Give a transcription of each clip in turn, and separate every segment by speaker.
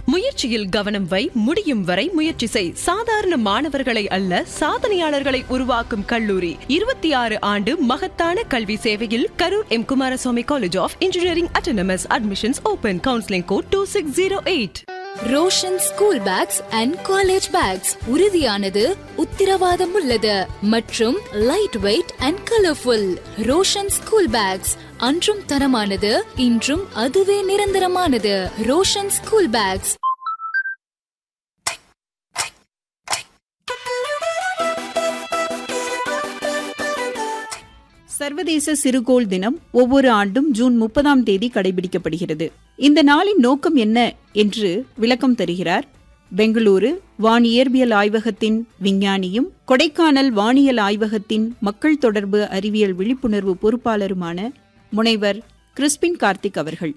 Speaker 1: முயற்சியில் கவனம் வை முடியும் வரை முயற்சி செய் சாதாரண மாணவர்களை அல்ல சாதனையாளர்களை உருவாக்கும் கல்லூரி இருபத்தி ஆறு ஆண்டு மகத்தான கல்வி சேவையில் Karur M Kumaraswamy college of engineering autonomous admissions open counselling code two six zero eight
Speaker 2: Roshan school bags and college bags உறுதியானது உத்திரவாதம் உள்ளது மற்றும் light weight and colourful Roshan school bags அன்றும் தரமானது இன்றும் அதுவே நிரந்தரமானது ரோஷன் ஸ்கூல் பேக்ஸ்
Speaker 3: சர்வதேச சிறுகோள் தினம் ஒவ்வொரு ஆண்டும் ஜூன் முப்பதாம் தேதி கடைபிடிக்கப்படுகிறது இந்த நாளின் நோக்கம் என்ன என்று விளக்கம் தருகிறார் பெங்களூரு வானியற்பியல் ஆய்வகத்தின் விஞ்ஞானியும் கொடைக்கானல் வானியல் ஆய்வகத்தின் மக்கள் தொடர்பு அறிவியல் விழிப்புணர்வு பொறுப்பாளருமான முனைவர் கிறிஸ்பின் கார்த்திக் அவர்கள்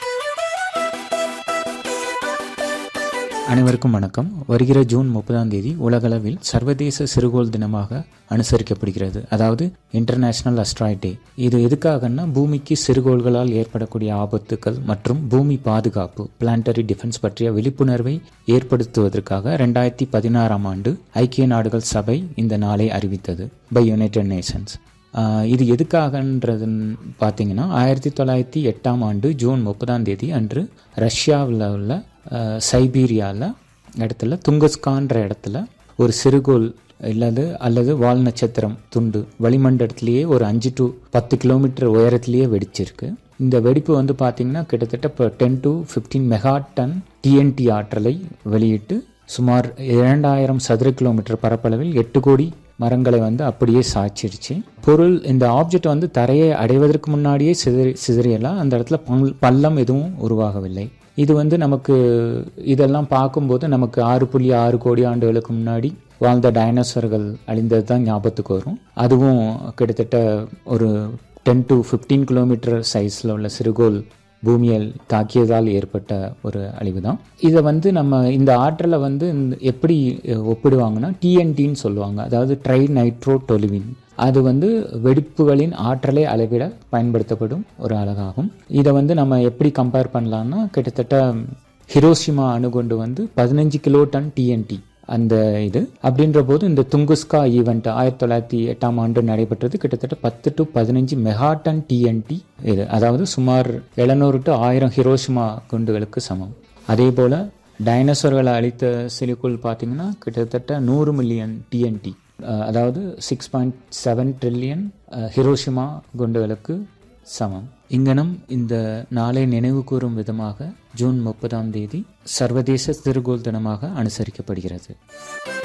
Speaker 4: அனைவருக்கும் வணக்கம் வருகிற ஜூன் முப்பதாம் தேதி உலகளவில் சர்வதேச சிறுகோள் தினமாக அனுசரிக்கப்படுகிறது அதாவது இன்டர்நேஷனல் அஸ்ட்ராய்ட் டே இது எதுக்காகன்னா பூமிக்கு சிறுகோள்களால் ஏற்படக்கூடிய ஆபத்துக்கள் மற்றும் பூமி பாதுகாப்பு பிளான்டரி டிஃபென்ஸ் பற்றிய விழிப்புணர்வை ஏற்படுத்துவதற்காக ரெண்டாயிரத்தி பதினாறாம் ஆண்டு ஐக்கிய நாடுகள் சபை இந்த நாளை அறிவித்தது பை யுனைடெட் நேஷன்ஸ் ஆஹ் இது எதுக்காகன்றதுன்னு பார்த்தீங்கன்னா ஆயிரத்தி தொள்ளாயிரத்தி எட்டாம் ஆண்டு ஜூன் முப்பதாம் தேதி அன்று ரஷ்யாவில் உள்ள சைபீரியாவில் இடத்துல துங்கஸ்கான்ற இடத்துல ஒரு சிறுகோள் இல்லது அல்லது வால் நட்சத்திரம் துண்டு வளிமண்டலத்திலேயே ஒரு அஞ்சு டு பத்து கிலோமீட்டர் உயரத்திலேயே வெடிச்சிருக்கு இந்த வெடிப்பு வந்து பார்த்தீங்கன்னா கிட்டத்தட்ட இப்போ ten to fifteen mega ton TNT ஆற்றலை வெளியிட்டு சுமார் இரண்டாயிரம் சதுர கிலோமீட்டர் பரப்பளவில் எட்டு கோடி மரங்களை வந்து அப்படியே சாய்ச்சிருச்சு பொருள் இந்த ஆப்ஜெக்ட் வந்து தரையை அடைவதற்கு முன்னாடியே சிதறி சிதறியெல்லாம் அந்த இடத்துல பல்- பள்ளம் எதுவும் உருவாகவில்லை இது வந்து நமக்கு இதெல்லாம் பார்க்கும்போது நமக்கு ஆறு புள்ளி ஆறு கோடி ஆண்டுகளுக்கு முன்னாடி வாழ்ந்த டைனோசர்கள் அழிந்தது தான் ஞாபகத்துக்கு வரும் அதுவும் கிட்டத்தட்ட ஒரு டென் டு ஃபிஃப்டீன் கிலோமீட்டர் சைஸில் உள்ள சிறுகோள் பூமியில் தாக்கியதால் ஏற்பட்ட ஒரு அழிவு தான் இதை வந்து நம்ம இந்த ஆற்றலை வந்து இந்த எப்படி அஹ், ஒப்பிடுவாங்கன்னா டிஎன்டின்னு சொல்லுவாங்க அதாவது ட்ரை நைட்ரோ டொலிவின் அது வந்து வெடிப்புகளின் ஆற்றலை அளவிட பயன்படுத்தப்படும் ஒரு அலகாகும் இதை வந்து நம்ம எப்படி கம்பேர் பண்ணலாம்னா கிட்டத்தட்ட ஹிரோஷிமா அணுகுண்டு வந்து பதினஞ்சு கிலோ டன் டிஎன்டி அந்த இது அப்படின்ற போது இந்த துங்குஸ்கா ஈவெண்ட் ஆயிரத்தி தொள்ளாயிரத்தி எட்டாம் ஆண்டு நடைபெற்றது கிட்டத்தட்ட பத்து டு பதினஞ்சு மெகாடன் டிஎன்டி இது அதாவது சுமார் எழுநூறு டு ஆயிரம் ஹிரோஷிமா குண்டுகளுக்கு சமம் அதே போல் டைனோசர்களை அழித்த சிலிக்குள் பார்த்தீங்கன்னா கிட்டத்தட்ட நூறு மில்லியன் டிஎன்டி அதாவது six point seven trillion Hiroshima குண்டுகளுக்கு சமம் இங்கனம் இந்த நாளை நினைவு கூறும் விதமாக ஜூன் முப்பதாம் தேதி சர்வதேச சிறுகோள் தினமாக அனுசரிக்கப்படுகிறது